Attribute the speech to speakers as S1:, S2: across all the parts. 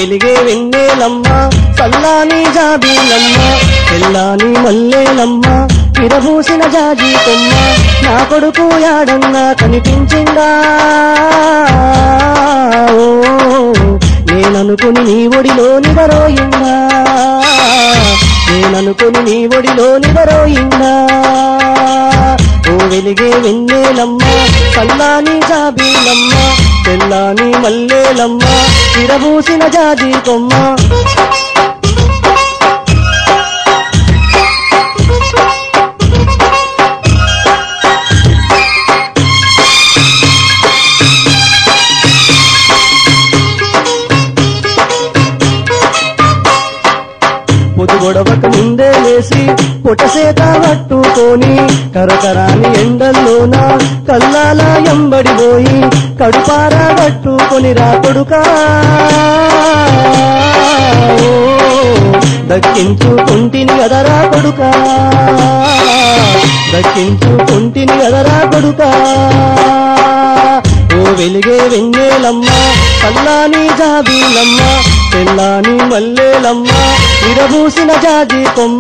S1: వెలిగే వెన్నెలమ్మ చల్లాని జాబీలమ్మ తెల్లాని మల్లేలమ్మ విరబూసిన జాజి కొమ్మ నా కొడుకు యాడన్నా కనిపించిందా ఓ నేననుకుని నీ ఒడిలో నిదరోయిందా నేననుకుని నీ ఒడిలో నిదరోయిందా ఓ వెలిగే వెన్నెలమ్మ చల్లాని జాబీలమ్మ తెల్లాని మల్లేలమ్మ విరబూసిన జాజి కొమ్మ పొద్దు గొడవక ముందే లేసి పొటసేత పట్టుకొని కరకరాని ఎండల్లోన కల్లాల ఎంబడిపోయి కడుపారా కట్టుకొని రా కొడుకా ఓ, దక్కించుకుంటిని అదరా కొడుకా దక్కించుకుంటిని అదరా కొడుకా ఓ వెలిగే వెన్నెలమ్మ పల్లాని జాబీలమ్మ తెల్లాని మల్లేలమ్మ విరబూసిన జాజి కొమ్మ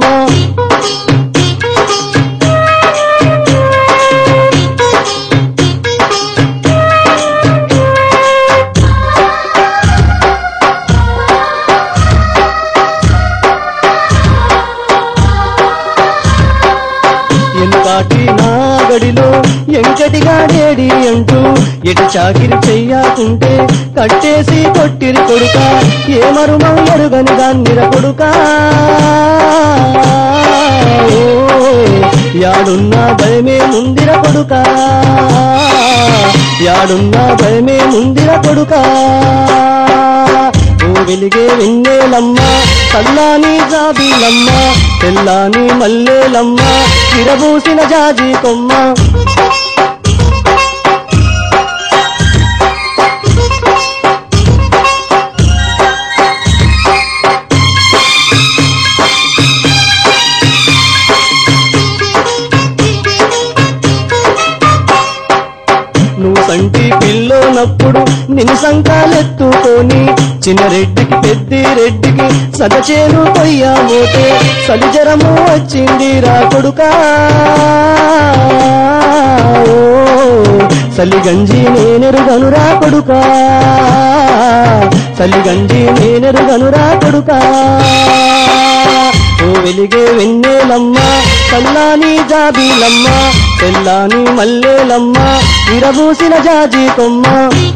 S1: ఎంకాటి నా గడిలో ఎంకటిగాడేడి అంటూ ఎటు చాకిరి చెయ్యాకుంటే కట్టేసి కొట్టిరి కొడుక ఏ మరుమం ఎరుగని దాన్నిర కొడుక ఓ, యాడున్నా భయమే ముందిర కొడుక యాడున్నా భయమే ముందిర కొడుక ఓ వెలిగే వెన్నెలమ్మ చల్లాని జాబీలమ్మ తెల్లాని మల్లేలమ్మ విరబూసిన జాజి కొమ్మ నువ్వు సంటి పిల్లోనప్పుడు నిన్ను సంకాలెత్తుకొని చిన్న రెడ్డికి పెద్ది రెడ్డికి సగచేను కొయ్యామోతే సలిజరము వచ్చింది రా కొడుకా ఓ, సలిగంజి నేనెరుగనురా కొడుకా సలిగంజి నేనెరుగనురా కొడుకా ఓ వెలిగే వెన్నెలమ్మ చల్లాని జాబీలమ్మ తెల్లాని మల్లేలమ్మ విరబూసిన జాజి కొమ్మ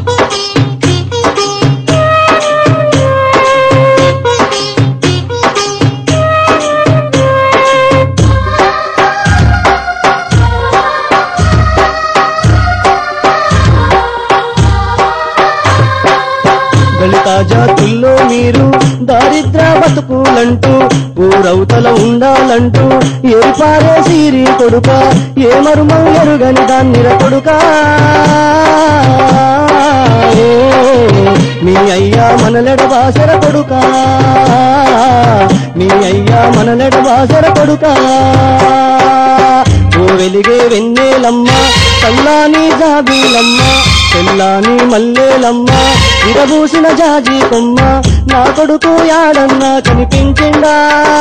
S1: దళిత జాతుల్లో మీరు దారిద్ర బతుకులంటూ ఊరవుతల ఉండాలంటూ ఏరిపారే సీరి కొడుక ఏ మరుమం ఎరుగని దాన్నిర కొడుక ఓ, మీ అయ్యా మనలెడ బాసర కొడుక మీ అయ్యా మనలెడ బాసర కొడుక ఓ వెలిగే వెన్నెలమ్మ చల్లాని జాబీలమ్మ తెల్లాని మల్లేలమ్మ విరబూసిన జాజి కొమ్మ నా కొడుకు యాడన్నా కనిపించిందా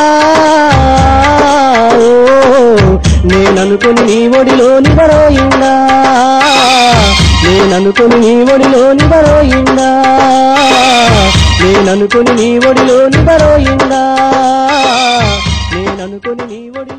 S1: ఓ, నేననుకుని నీ ఒడిలో నిదరోయిందా నేననుకుని నీ ఒడిలో నిదరోయిందా నేననుకుని నీ ఒడిలో నిదరోయిందా నేననుకుని నీ ఒడిలో